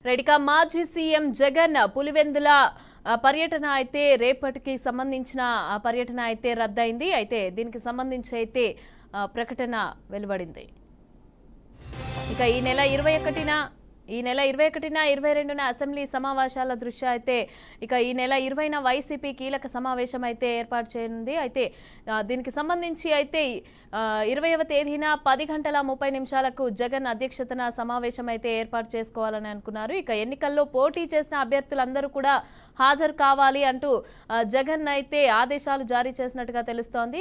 రెడిక మాజీ సీఎం జగన్ పులివెందుల ఆ, పర్యటన అయితే రేపటికి సంబంధించిన ఆ, పర్యటన అయితే రద్దయింది అయితే దీనికి సంబంధించి అయితే ఆ, ప్రకటన వెలువడింది ఇక ఈ నెల ఇరవై ఒకటిన ఈ నెల ఇరవై ఒకటిన ఇరవై రెండున అసెంబ్లీ సమావేశాల దృష్ట్యా అయితే ఇక ఈ నెల ఇరవైన వైసీపీ కీలక సమావేశం అయితే ఏర్పాటు చేయనుంది అయితే ఆ, దీనికి సంబంధించి అయితే ఇరవైవ తేదీన పది గంటల ముప్పై నిమిషాలకు జగన్ అధ్యక్షతన సమావేశం అయితే ఏర్పాటు చేసుకోవాలని అనుకున్నారు ఇక ఎన్నికల్లో పోటీ చేసిన అభ్యర్థులందరూ కూడా హాజరు కావాలి అంటూ ఆ, జగన్ అయితే ఆదేశాలు జారీ చేసినట్టుగా తెలుస్తోంది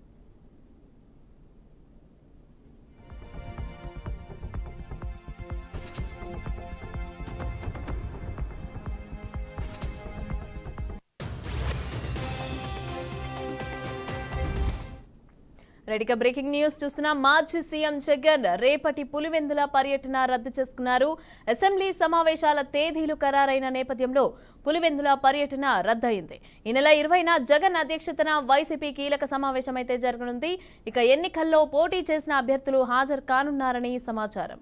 రెడీగా బ్రేకింగ్ న్యూస్ చూస్తున్న మాజీ సీఎం జగన్ రేపటి పులివెందుల పర్యటన రద్దు చేసుకున్నారు అసెంబ్లీ సమావేశాల తేదీలు ఖరారైన నేపథ్యంలో పులివెందుల పర్యటన రద్దయింది ఈ నెల ఇరవైన జగన్ అధ్యక్షతన వైసీపీ కీలక సమావేశం అయితే జరగనుంది ఇక ఎన్నికల్లో పోటీ చేసిన అభ్యర్థులు హాజరు కానున్నారని సమాచారం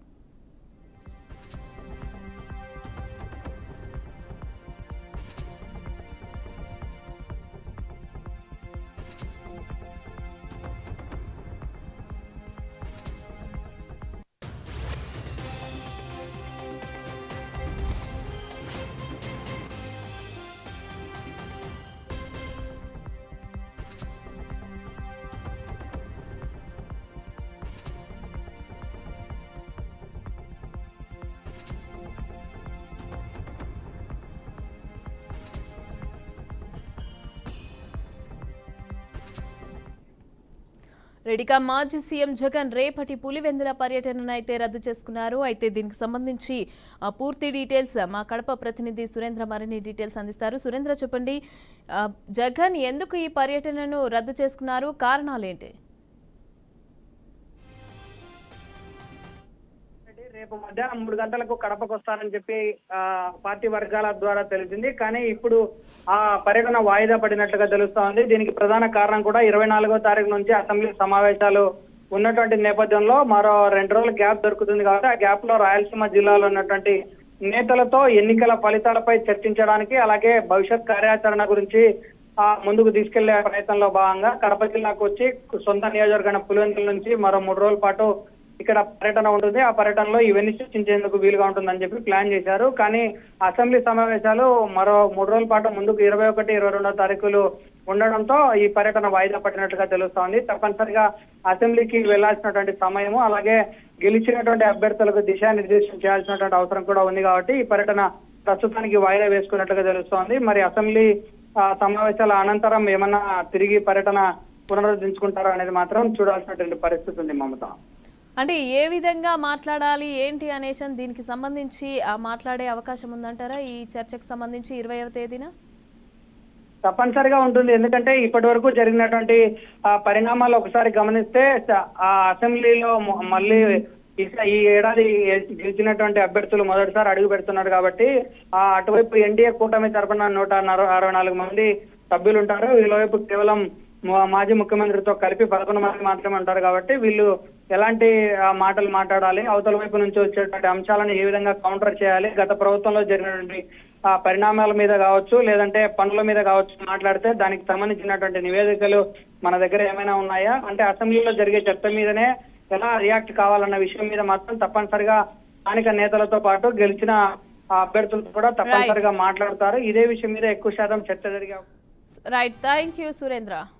రెడీగా మాజీ సీఎం జగన్ రేపటి పులివెందుల పర్యటనను అయితే రద్దు చేసుకున్నారు అయితే దీనికి సంబంధించి ఆ, పూర్తి డీటెయిల్స్ మా కడప ప్రతినిధి సురేంద్ర మరిన్ని డీటెయిల్స్ అందిస్తారు సురేంద్ర చెప్పండి ఆ, జగన్ ఎందుకు ఈ పర్యటనను రద్దు చేసుకున్నారు కారణాలేంటి రెడ్డి రేపు మధ్యాహ్నం మూడు గంటలకు కడపకు వస్తారని చెప్పి ఆ, పార్టీ వర్గాల ద్వారా తెలిసింది కానీ ఇప్పుడు ఆ పర్యటన వాయిదా పడినట్లుగా తెలుస్తా ఉంది దీనికి ప్రధాన కారణం కూడా ఇరవై నాలుగో తారీఖు నుంచి అసెంబ్లీ సమావేశాలు ఉన్నటువంటి నేపథ్యంలో మరో రెండు రోజులు గ్యాప్ దొరుకుతుంది కాబట్టి ఆ గ్యాప్ లో రాయలసీమ జిల్లాలో ఉన్నటువంటి నేతలతో ఎన్నికల ఫలితాలపై చర్చించడానికి అలాగే భవిష్యత్ కార్యాచరణ గురించి ఆ ముందుకు తీసుకెళ్లే ప్రయత్నంలో భాగంగా కడప జిల్లాకు వచ్చి సొంత నియోజకవర్గం పులివెందుల నుంచి మరో మూడు రోజుల పాటు ఇక్కడ పర్యటన ఉంటుంది ఆ పర్యటనలో ఇవన్నీ చర్చించేందుకు వీలుగా ఉంటుందని చెప్పి ప్లాన్ చేశారు కానీ అసెంబ్లీ సమావేశాలు మరో మూడు రోజుల పాటు ముందుకు ఇరవై ఒకటి ఇరవై రెండో తారీఖులు ఉండడంతో ఈ పర్యటన వాయిదా పట్టినట్లుగా తెలుస్తోంది తప్పనిసరిగా అసెంబ్లీకి వెళ్లాల్సినటువంటి సమయము అలాగే గెలిచినటువంటి అభ్యర్థులకు దిశానిర్దేశం చేయాల్సినటువంటి అవసరం కూడా ఉంది కాబట్టి ఈ పర్యటన ప్రస్తుతానికి వాయిదా వేసుకున్నట్లుగా తెలుస్తోంది మరి అసెంబ్లీ ఆ, సమావేశాల అనంతరం ఏమన్నా తిరిగి పర్యటన పునరుద్ధరించుకుంటారా అనేది మాత్రం చూడాల్సినటువంటి పరిస్థితి ఉంది మమత అంటే ఏ విధంగా మాట్లాడాలి ఏంటి అనేసి దీనికి సంబంధించి ఆ, మాట్లాడే అవకాశం ఉందంటారా ఈ చర్చకు సంబంధించి ఇరవైవ తేదీన తప్పనిసరిగా ఉంటుంది ఎందుకంటే ఇప్పటి వరకు జరిగినటువంటి ఆ, పరిణామాలు ఒకసారి గమనిస్తే స- ఆ అసెంబ్లీలో మ- మళ్ళీ ఈ- ఈ ఏడాది గెలిచినటువంటి అభ్యర్థులు మొదటిసారి అడుగు పెడుతున్నారు కాబట్టి ఆ అటువైపు ఎన్డీఏ కూటమి తరపున నూట నర- అరవై నాలుగు మంది సభ్యులు ఉంటారు వీళ్ళవైపు కేవలం మా- మాజీ ముఖ్యమంత్రితో కలిపి పదకొండు మంది మాత్రమే ఉంటారు కాబట్టి వీళ్ళు ఎలాంటి ఆ, మాటలు మాట్లాడాలి అవతల వైపు నుంచి వచ్చేటువంటి అంశాలను ఏ విధంగా కౌంటర్ చేయాలి గత ప్రభుత్వంలో జరిగినటువంటి ఆ పరిణామాల మీద కావచ్చు లేదంటే పనుల మీద కావచ్చు మాట్లాడితే దానికి సంబంధించినటువంటి నివేదికలు మన దగ్గర ఏమైనా ఉన్నాయా అంటే అసెంబ్లీలో జరిగే చర్చ మీదనే ఎలా రియాక్ట్ కావాలన్న విషయం మీద మాత్రం తప్పనిసరిగా స్థానిక నేతలతో పాటు గెలిచిన ఆ అభ్యర్థులతో కూడా తప్పనిసరిగా మాట్లాడతారు ఇదే విషయం మీద ఎక్కువ శాతం చర్చ జరిగే రైట్ థ్యాంక్ యూ సురేంద్ర